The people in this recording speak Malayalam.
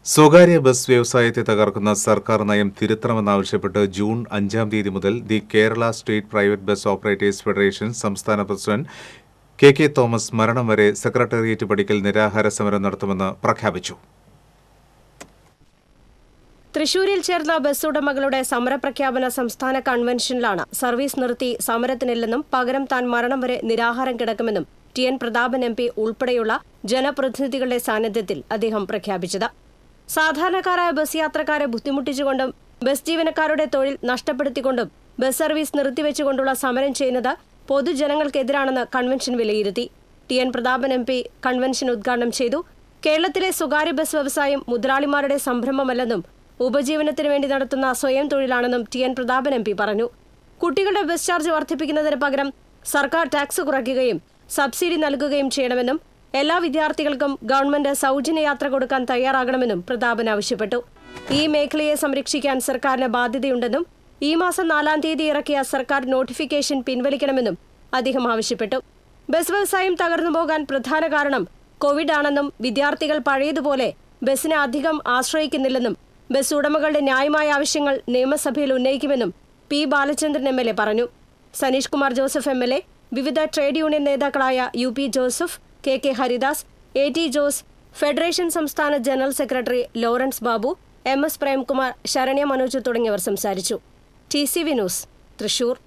സ്വകാര്യ ബസ് വ്യവസായത്തെ തകർക്കുന്ന സർക്കാർ നയം തിരുത്തണമെന്നാവശ്യപ്പെട്ട് ജൂൺ അഞ്ചാം തീയതി മുതൽ the Kerala state private bus operators federation സംസ്ഥാന പ്രസിഡന്റ് കെ കെ തോമസ് മരണം വരെ സെക്രട്ടേറിയറ്റ് പടിക്കൽ നിരാഹാര സമരം നടത്തുമെന്ന് പ്രഖ്യാപിച്ചു തൃശൂരിൽ ചേർന്ന ബസ് ഉടമകളുടെ സമരപ്രഖ്യാപന സംസ്ഥാന കൺവെൻഷനിലാണ് സർവീസ് നിർത്തി സമരത്തിനില്ലെന്നും പകരം താൻ മരണം വരെ നിരാഹാരം കിടക്കുമെന്നും T N Prathapan M P ഉൾപ്പെടെയുള്ള ജനപ്രതിനിധികളുടെ സാന്നിധ്യത്തിൽ അദ്ദേഹം പ്രഖ്യാപിച്ചത് സാധാരണക്കാരായ ബസ് യാത്രക്കാരെ ബുദ്ധിമുട്ടിച്ചുകൊണ്ടും ബസ് ജീവനക്കാരുടെ തൊഴിൽ നഷ്ടപ്പെടുത്തിക്കൊണ്ടും ബസ് സർവീസ് നിർത്തിവെച്ചുകൊണ്ടുള്ള സമരം ചെയ്യുന്നത് പൊതുജനങ്ങൾക്കെതിരാണെന്ന് കൺവെൻഷൻ വിലയിരുത്തി T N Prathapan M P convention ഉദ്ഘാടനം ചെയ്തു കേരളത്തിലെ സ്വകാര്യ ബസ് വ്യവസായം മുതലാളിമാരുടെ സംരംഭമല്ലെന്നും ഉപജീവനത്തിന് വേണ്ടി നടത്തുന്ന സ്വയം തൊഴിലാണെന്നും T N Prathapan M P പറഞ്ഞു കുട്ടികളുടെ ബസ് ചാർജ് വർദ്ധിപ്പിക്കുന്നതിന് പകരം സർക്കാർ ടാക്സ് കുറയ്ക്കുകയും സബ്സിഡി നൽകുകയും ചെയ്യണമെന്നും എല്ലാ വിദ്യാർത്ഥികൾക്കും ഗവൺമെന്റ് സൗജന്യ യാത്ര കൊടുക്കാൻ തയ്യാറാകണമെന്നും പ്രതാപൻ ആവശ്യപ്പെട്ടു ഈ മേഖലയെ സംരക്ഷിക്കാൻ സർക്കാരിന് ബാധ്യതയുണ്ടെന്നും ഈ മാസം നാലാം തീയതി ഇറക്കിയ സർക്കാർ നോട്ടിഫിക്കേഷൻ പിൻവലിക്കണമെന്നും അദ്ദേഹം ആവശ്യപ്പെട്ടു ബസ് വ്യവസായം തകർന്നു പോകാൻ പ്രധാന കാരണം കോവിഡ് ആണെന്നും വിദ്യാർത്ഥികൾ പഴയതുപോലെ ബസ്സിനെ അധികം ആശ്രയിക്കുന്നില്ലെന്നും ബസ് ഉടമകളുടെ ന്യായമായ ആവശ്യങ്ങൾ നിയമസഭയിൽ ഉന്നയിക്കുമെന്നും P Balachandran M L A പറഞ്ഞു Saneesh Kumar Joseph M L A വിവിധ ട്രേഡ് യൂണിയൻ നേതാക്കളായ U P Joseph K K Haridas A T Jose federation സംസ്ഥാന general secretary Lawrence Babu M S Premkumar Saranya Manoj തുടങ്ങിയവർ സംസാരിച്ചു T C V news Thrissur